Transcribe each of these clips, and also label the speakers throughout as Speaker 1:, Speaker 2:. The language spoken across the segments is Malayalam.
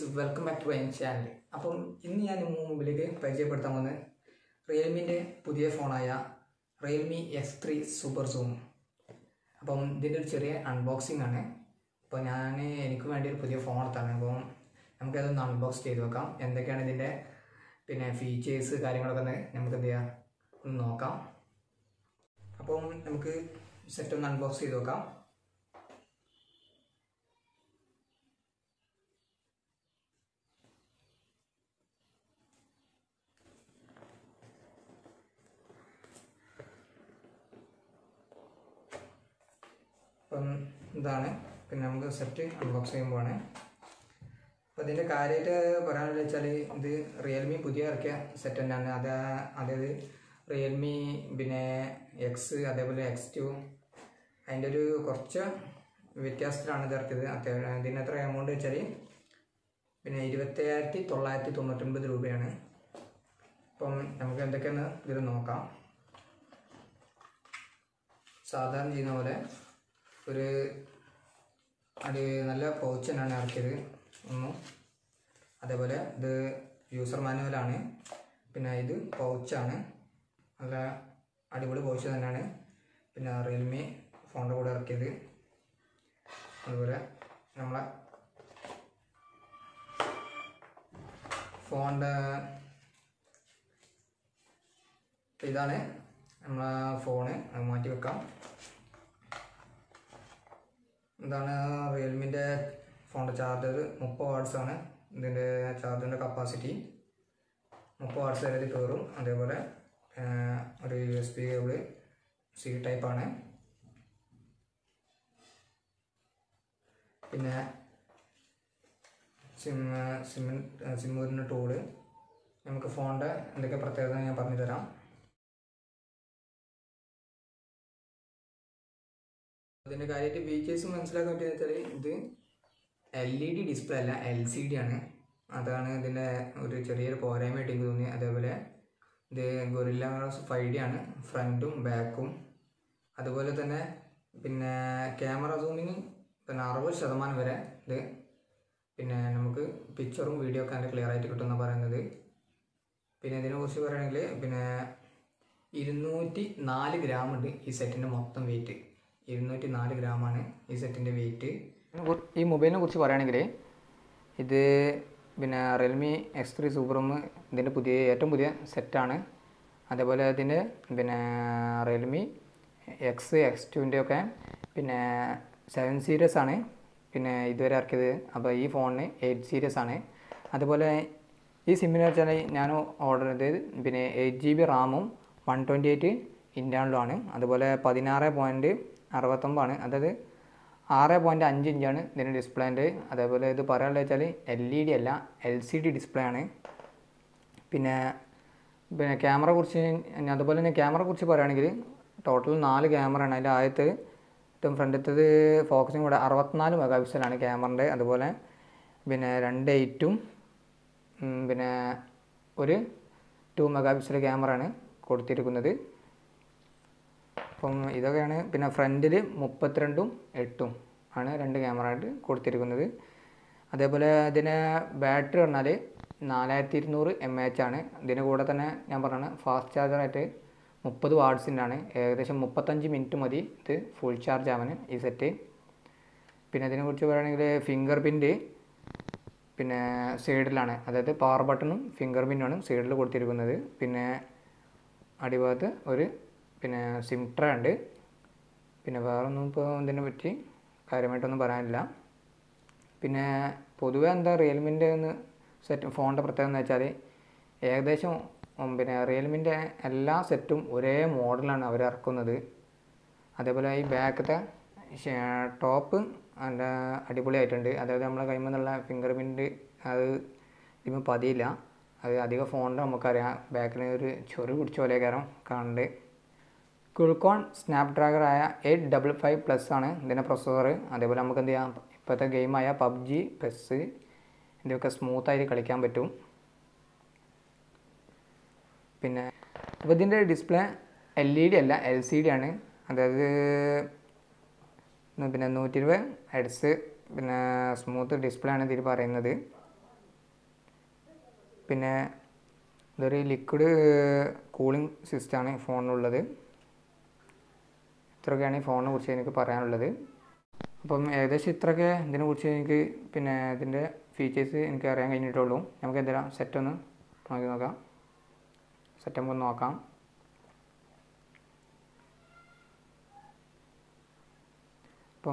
Speaker 1: welcome back to my channel അപ്പം ഇന്ന് ഞാൻ നിങ്ങളുടെ മുമ്പിലേക്ക് പരിചയപ്പെടുത്താൻ വന്നത് റിയൽമിൻ്റെ പുതിയ ഫോണായ Realme X three super zoom അപ്പം ഇതിൻ്റെ ഒരു ചെറിയ അൺബോക്സിംഗ് ആണ് അപ്പോൾ ഞാൻ എനിക്ക് വേണ്ടി ഒരു പുതിയ ഫോൺ എടുത്താണ് അപ്പം നമുക്കതൊന്ന് അൺബോക്സ് ചെയ്ത് നോക്കാം എന്തൊക്കെയാണ് ഇതിൻ്റെ പിന്നെ ഫീച്ചേഴ്സ് കാര്യങ്ങളൊക്കെ ഒന്ന് നമുക്ക് എന്ത് ചെയ്യാം ഒന്ന് നോക്കാം അപ്പം നമുക്ക് സെറ്റ് ഒന്ന് അൺബോക്സ് ചെയ്ത് നോക്കാം അപ്പം ഇതാണ് പിന്നെ നമുക്ക് സെറ്റ് അൺബോക്സ് ചെയ്യുമ്പോഴാണ് അപ്പോൾ ഇതിൻ്റെ കാര്യമായിട്ട് പറയാനുള്ളത് വെച്ചാൽ ഇത് റിയൽമി പുതിയ ഇറക്കിയ സെറ്റ് തന്നെയാണ് അത് അതായത് റിയൽമി പിന്നെ എക്സ് അതേപോലെ എക്സ് ടു അതിൻ്റെ ഒരു കുറച്ച് വ്യത്യാസത്തിലാണ് ഇത് ഇറക്കിയത് അത്യാവശ്യം ഇതിന് എത്ര എമൗണ്ട് വെച്ചാൽ പിന്നെ ഇരുപത്തയ്യായിരത്തി തൊള്ളായിരത്തി തൊണ്ണൂറ്റൊൻപത് രൂപയാണ് അപ്പം നമുക്ക് എന്തൊക്കെയാണ് ഇതിൽ നോക്കാം സാധാരണ ചെയ്യുന്ന പോലെ ഒരു അത് നല്ല പൗച്ച് തന്നെയാണ് ഇറക്കിയത് ഒന്നും അതേപോലെ ഇത് യൂസർ മാനുവലാണ് പിന്നെ ഇത് പൗച്ചാണ് നല്ല അടിപൊളി പൗച്ച് തന്നെയാണ് പിന്നെ റിയൽമി ഫോണിൻ്റെ കൂടെ ഇറക്കിയത് അതുപോലെ നമ്മളെ ഫോണിൻ്റെ ഇതാണ് നമ്മളെ ഫോണ് അത് മാറ്റി വെക്കാം ഇതാണ് റിയൽമിൻ്റെ ഫോണിൻ്റെ ചാർജർ മുപ്പത് വാട്ട്സ് ആണ് ഇതിൻ്റെ ചാർജറിൻ്റെ കപ്പാസിറ്റി മുപ്പത് വാട്ട്സ് വരെ ഇത് കയറും അതേപോലെ ഒരു U S B cable C ടൈപ്പാണ് പിന്നെ സിം സിം സിം വരുന്ന ടൂള് നമുക്ക് ഫോണിൻ്റെ എന്തൊക്കെ പ്രത്യേകത ഞാൻ പറഞ്ഞു തരാം അതിൻ്റെ കാര്യമായിട്ട് ഫീച്ചേഴ്സ് മനസ്സിലാക്കാൻ പറ്റിയെന്ന് വെച്ചാൽ ഇത് എൽ ഇ ഡി ഡിസ്പ്ലേ അല്ല എൽ സി ഡി ആണ് അതാണ് ഇതിൻ്റെ ഒരു ചെറിയൊരു പോരായ്മയായിട്ട് എനിക്ക് തോന്നി അതേപോലെ ഇത് ഗൊറില്ല ഗ്ലാസ് ഫൈവ് ഡി ആണ് ഫ്രണ്ടും ബാക്കും അതുപോലെ തന്നെ പിന്നെ ക്യാമറ സൂമിങ് പിന്നെ അറുപത് ശതമാനം വരെ ഇത് പിന്നെ നമുക്ക് പിക്ചറും വീഡിയോ ഒക്കെ അതിൻ്റെ ക്ലിയർ ആയിട്ട് കിട്ടുമെന്നാണ് പറയുന്നത് പിന്നെ ഇതിനെക്കുറിച്ച് പറയുകയാണെങ്കിൽ പിന്നെ ഇരുന്നൂറ്റി നാല് ഗ്രാം ഉണ്ട് ഈ സെറ്റിൻ്റെ മൊത്തം വെയിറ്റ് ഇരുന്നൂറ്റി നാല് ഗ്രാമാണ് ഈ സെറ്റിൻ്റെ വെയിറ്റ് ഈ മൊബൈലിനെ കുറിച്ച് പറയുകയാണെങ്കിൽ ഇത് പിന്നെ റിയൽമി എക്സ് ത്രീ സൂപ്പറും ഇതിൻ്റെ പുതിയ ഏറ്റവും പുതിയ സെറ്റാണ് അതേപോലെ ഇതിൻ്റെ പിന്നെ റിയൽമി എക്സ് എക്സ് ടുവിൻ്റെ ഒക്കെ പിന്നെ സെവൻ സീരീസ് ആണ് പിന്നെ ഇതുവരെ ഇറക്കിയത് അപ്പോൾ ഈ ഫോണിന് എയ്റ്റ് സീരീസ് ആണ് അതുപോലെ ഈ സിമ്മിന് വെച്ചാൽ ഞാൻ ഓർഡർ ചെയ്തത് പിന്നെ എയ്റ്റ് ജി ബി റാമും വൺ ട്വൻറ്റി എയ്റ്റ് ഇൻറ്റേണലുമാണ് അതുപോലെ പതിനാറ് പോയിൻറ്റ് അറുപത്തൊമ്പതാണ് അതായത് ആറ് പോയിൻറ്റ് അഞ്ച് ഇഞ്ചാണ് ഇതിൻ്റെ ഡിസ്പ്ലേൻ്റെ അതേപോലെ ഇത് പറയാനുള്ളത് വെച്ചാൽ എൽ ഇ ഡി അല്ല എൽ സി ഡി ഡിസ്പ്ലേ ആണ് പിന്നെ പിന്നെ ക്യാമറ കുറിച്ച് അതുപോലെ തന്നെ ക്യാമറ കുറിച്ച് പറയുകയാണെങ്കിൽ ടോട്ടൽ നാല് ക്യാമറയാണ് അതിൻ്റെ ആദ്യത്തെ ഏറ്റവും ഫ്രണ്ടിലത്തത് ഫോക്കസിങ് കൂടെ അറുപത്തിനാല് മെഗാ പിക്സലാണ് ക്യാമറൻ്റെ അതുപോലെ പിന്നെ രണ്ട് എയ്റ്റും പിന്നെ ഒരു ടു മെഗാ പിക്സൽ ക്യാമറയാണ് കൊടുത്തിരിക്കുന്നത് അപ്പം ഇതൊക്കെയാണ് പിന്നെ ഫ്രണ്ടിൽ മുപ്പത്തിരണ്ടും എട്ടും ആണ് രണ്ട് ക്യാമറ ആയിട്ട് കൊടുത്തിരിക്കുന്നത് അതേപോലെ ഇതിന് ബാറ്ററി പറഞ്ഞാൽ നാലായിരത്തി ഇരുന്നൂറ് എം എച്ച് ആണ് ഇതിന് കൂടെ തന്നെ ഞാൻ പറഞ്ഞാണ് ഫാസ്റ്റ് ചാർജറായിട്ട് മുപ്പത് വാട്ട്സിൻ്റെ ആണ് ഏകദേശം മുപ്പത്തഞ്ച് മിനിറ്റ് മതി ഇത് ഫുൾ ചാർജ് ആവാൻ ഈ സെറ്റ് പിന്നെ ഇതിനെക്കുറിച്ച് പറയുകയാണെങ്കിൽ ഫിംഗർ പ്രിൻറ്റ് പിന്നെ സൈഡിലാണ് അതായത് പവർ ബട്ടണും ഫിംഗർ പ്രിൻ്റാണ് സൈഡിൽ കൊടുത്തിരിക്കുന്നത് പിന്നെ അടിഭാഗത്ത് ഒരു പിന്നെ സിം ട്രേ ഉണ്ട് പിന്നെ വേറൊന്നും ഇപ്പോൾ ഇതിനെ പറ്റി കാര്യമായിട്ടൊന്നും പറയാനില്ല പിന്നെ പൊതുവെ എന്താ റിയൽമിൻ്റെ ഒന്ന് സെറ്റ് ഫോണിൻ്റെ പ്രത്യേകത എന്ന് വെച്ചാൽ ഏകദേശം പിന്നെ റിയൽമിൻ്റെ എല്ലാ സെറ്റും ഒരേ മോഡലാണ് അവർ ഇറക്കുന്നത് അതേപോലെ ഈ ബാക്കത്തെ ടോപ്പ് നല്ല അടിപൊളിയായിട്ടുണ്ട് അതായത് നമ്മളെ കൈമിൽ നിന്നുള്ള ഫിംഗർ പ്രിൻറ്റ് അത് ഇതിപ്പോൾ പതിയില്ല അത് അധികം ഫോണിൻ്റെ നമുക്കറിയാം ബാക്കിൽ ഒരു ചൊറി പിടിച്ച പോലെ കയറാം കാണുന്നുണ്ട് ക്വിൾക്കോൺ സ്നാപ്ഡ്രാഗറായ എയ്റ്റ് ഡബിൾ ഫൈവ് പ്ലസ് ആണ് ഇതിൻ്റെ പ്രൊസസ്സർ അതേപോലെ നമുക്ക് എന്ത് ചെയ്യാം ഇപ്പോഴത്തെ ഗെയിമായ പബ്ജി പെസ് ഇതിൻ്റെയൊക്കെ സ്മൂത്തായിട്ട് കളിക്കാൻ പറ്റും പിന്നെ അപ്പോൾ ഇതിൻ്റെ ഡിസ്പ്ലേ എൽ ഇ ഡി അല്ല എൽ സി ഡി ആണ് അതായത് പിന്നെ നൂറ്റി ഇരുപത് ഹെഡ്സ് പിന്നെ സ്മൂത്ത് ഡിസ്പ്ലേ ആണ് ഇതിൽ പറയുന്നത് പിന്നെ ഇതൊരു ലിക്വിഡ് കൂളിംഗ് സിസ്റ്റമാണ് ഫോണിനുള്ളത് ഇത്രയൊക്കെയാണ് ഈ ഫോണിനെ കുറിച്ച് എനിക്ക് പറയാനുള്ളത് അപ്പം ഏകദേശം ഇത്രയൊക്കെ ഇതിനെ കുറിച്ച് എനിക്ക് പിന്നെ ഇതിൻ്റെ ഫീച്ചേഴ്സ് എനിക്ക് അറിയാൻ കഴിഞ്ഞിട്ടുള്ളൂ നമുക്ക് എന്തെല്ലാം സെറ്റ് ഒന്ന് നോക്കി നോക്കാം സെറ്റ് നമുക്ക് നോക്കാം അപ്പം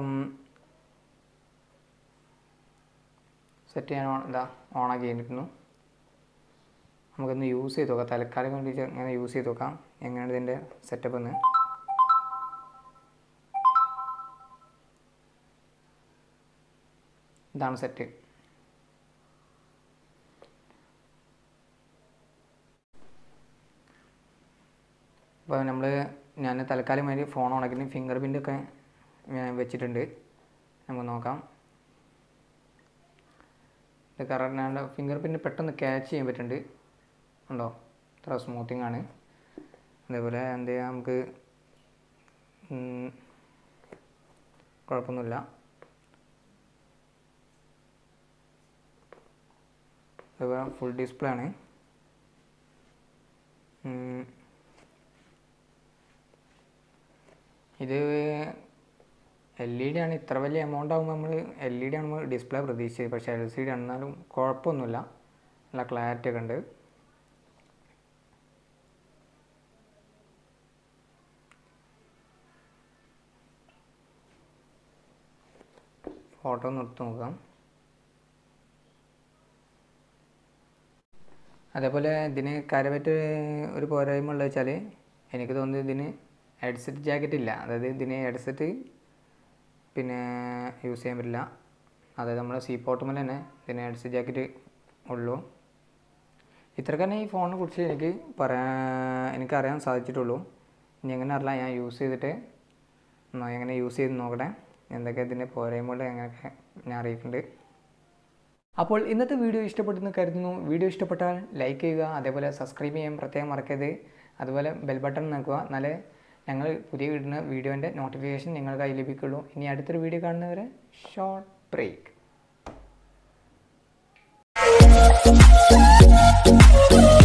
Speaker 1: സെറ്റ് ചെയ്യാൻ ഓൺ ഇതാ ഓണാക്കി കഴിഞ്ഞിരുന്നു നമുക്കൊന്ന് യൂസ് ചെയ്ത് നോക്കാം തൽക്കാലം കൊണ്ട് ഇങ്ങനെ യൂസ് ചെയ്ത് നോക്കാം എങ്ങനെയാണ് ഇതിൻ്റെ സെറ്റപ്പ് എന്ന് ഇതാണ് സെറ്റ് അപ്പോൾ നമ്മൾ ഞാൻ തൽക്കാലം വേണ്ടി ഫോൺ ഉണക്കുന്ന ഫിംഗർ പ്രിൻ്റൊക്കെ ഞാൻ വെച്ചിട്ടുണ്ട് നമുക്ക് നോക്കാം ഇത് കറക്റ്റ് ഫിംഗർ പ്രിൻ്റ് പെട്ടെന്ന് ക്യാച്ച് ചെയ്യാൻ പറ്റുന്നുണ്ട് ഉണ്ടോ ഇത്ര സ്മൂത്തിങ് ആണ് അതേപോലെ എന്ത് ചെയ്യാം നമുക്ക് കുഴപ്പമൊന്നുമില്ല അതുപോലെ ഫുൾ ഡിസ്പ്ലേ ആണ് ഇത് എൽ ഇ ഡി ആണ് ഇത്ര വലിയ എമൗണ്ട് ആകുമ്പോൾ നമ്മൾ എൽ ഇ ഡി ആണ് നമ്മൾ ഡിസ്പ്ലേ പ്രതീക്ഷിച്ചത് പക്ഷേ എൽ സി ഡി ആണെന്നാലും കുഴപ്പമൊന്നുമില്ല നല്ല ക്ലാരിറ്റി ഒക്കെ ഉണ്ട് ഫോട്ടോ ഒന്ന് എടുത്ത് നോക്കാം അതേപോലെ ഇതിന് കാര്യമായിട്ട് ഒരു പോരായ്മ ഉള്ളത് വെച്ചാൽ എനിക്ക് തോന്നുന്നത് ഇതിന് ഹെഡ്സെറ്റ് ജാക്കറ്റ് ഇല്ല അതായത് ഇതിന് ഹെഡ്സെറ്റ് പിന്നെ യൂസ് ചെയ്യാൻ പറ്റില്ല അതായത് നമ്മുടെ സി പോർട്ടുമ്പോൾ തന്നെ ഇതിന് ഹെഡ്സെറ്റ് ജാക്കറ്റ് ഉള്ളൂ ഇത്രയൊക്കെ തന്നെ ഈ ഫോണിനെ കുറിച്ച് എനിക്ക് പറയാൻ എനിക്കറിയാൻ സാധിച്ചിട്ടുള്ളൂ ഇനി എങ്ങനെ അറിയില്ല ഞാൻ യൂസ് ചെയ്തിട്ട് എങ്ങനെ യൂസ് ചെയ്ത് നോക്കട്ടെ എന്തൊക്കെ ഇതിൻ്റെ പോരായ്മകൾ എങ്ങനെയൊക്കെ ഞാൻ അറിയിക്കുന്നുണ്ട് അപ്പോൾ ഇന്നത്തെ വീഡിയോ ഇഷ്ടപ്പെട്ടെന്ന് കരുതുന്നു വീഡിയോ ഇഷ്ടപ്പെട്ടാൽ ലൈക്ക് ചെയ്യുക അതേപോലെ സബ്സ്ക്രൈബ് ചെയ്യാൻ പ്രത്യേകം മറക്കരുത് അതുപോലെ ബെൽ ബട്ടൺ നോക്കുക എന്നാലേ ഞങ്ങൾ പുതിയ ഇടുന്ന വീഡിയോൻ്റെ നോട്ടിഫിക്കേഷൻ നിങ്ങൾക്കായി ലഭിക്കുള്ളൂ ഇനി അടുത്തൊരു വീഡിയോ കാണുന്നവരെ ഷോർട്ട് ബ്രേക്ക്